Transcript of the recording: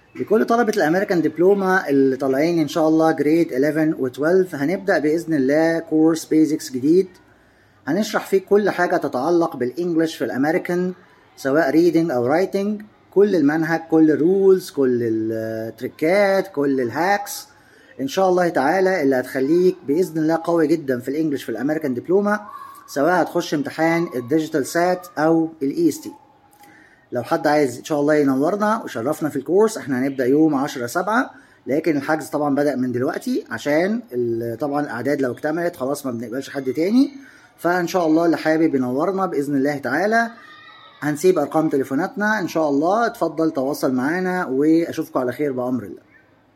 لكل طلبة الأمريكان دبلومة اللي طالعين إن شاء الله جريد 11 و 12 هنبدأ بإذن الله كورس بيزكس جديد هنشرح فيه كل حاجة تتعلق بالإنجليش في الأمريكان سواء ريدنج أو رايتنج كل المنهج كل الرولز كل التريكات كل الهاكس إن شاء الله تعالى اللي هتخليك بإذن الله قوي جدا في الإنجليش في الأمريكان دبلومة سواء هتخش امتحان الديجيتال سات أو الإي اس تي لو حد عايز ان شاء الله ينورنا ويشرفنا في الكورس احنا هنبدا يوم 10 7 لكن الحجز طبعا بدا من دلوقتي عشان ال- طبعا الاعداد لو اكتملت خلاص ما بنقبلش حد تاني فان شاء الله اللي حابب ينورنا باذن الله تعالى هنسيب ارقام تليفوناتنا ان شاء الله اتفضل تواصل معانا واشوفكم على خير بامر الله